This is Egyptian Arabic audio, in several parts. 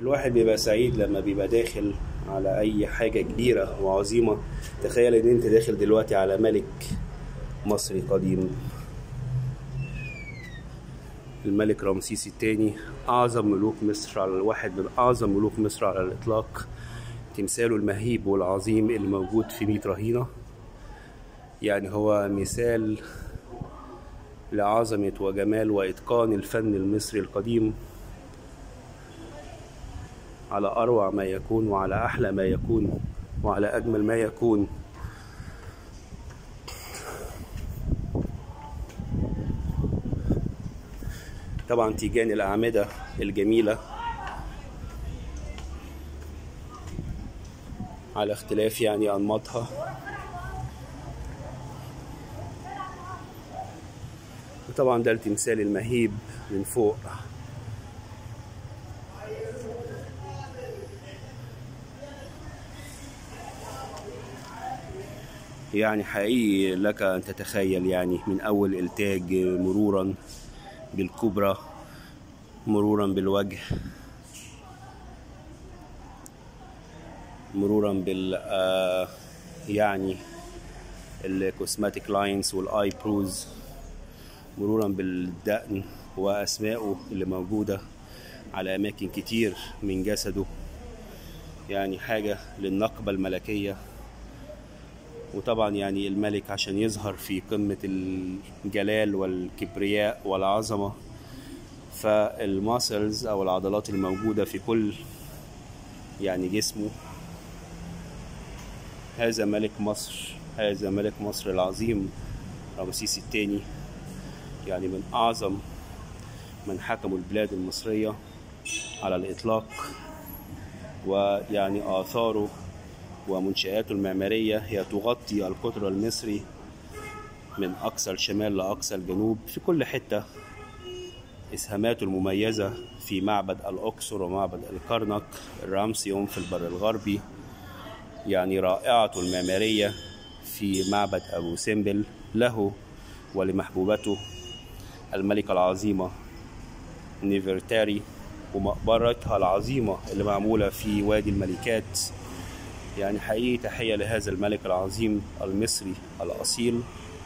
الواحد بيبقى سعيد لما بيبقى داخل على اي حاجة كبيرة وعظيمة تخيل ان انت داخل دلوقتي على ملك مصري قديم الملك رمسيس الثاني اعظم ملوك مصر على واحد من اعظم ملوك مصر على الاطلاق تمثاله المهيب والعظيم اللي موجود في ميت رهينة يعني هو مثال لعظمة وجمال وإتقان الفن المصري القديم على أروع ما يكون وعلى أحلى ما يكون وعلى أجمل ما يكون طبعا تيجان الأعمدة الجميلة على اختلاف يعني أنماطها وطبعا ده التمثال المهيب من فوق يعني حقيقي لك أن تتخيل يعني من أول التاج مرورا بالكبرى مرورا بالوجه مرورا بال آه يعني الكوسماتيك لاينز والاي بروز مرورا بالدقن واسمائه اللي موجوده على اماكن كتير من جسده يعني حاجه للنقبه الملكيه وطبعا يعني الملك عشان يظهر في قمه الجلال والكبرياء والعظمه فالماسلز او العضلات الموجوده في كل يعني جسمه هذا ملك مصر هذا ملك مصر العظيم رمسيس الثاني يعني من أعظم من حكموا البلاد المصرية على الإطلاق ويعني آثاره ومنشآته المعمارية هي تغطي القطر المصري من أقصى الشمال لأقصى الجنوب في كل حتة إسهاماته المميزة في معبد الأقصر ومعبد الكرنك الرامسيوم في البر الغربي يعني رائعته المعمارية في معبد أبو سمبل له ولمحبوبته الملكة العظيمة نيفرتاري ومقبرتها العظيمة اللي معمولة في وادي الملكات يعني حقيقي تحية لهذا الملك العظيم المصري الأصيل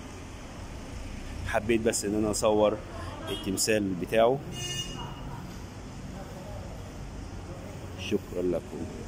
حبيت بس إن أنا أصور التمثال بتاعه شكرا لكم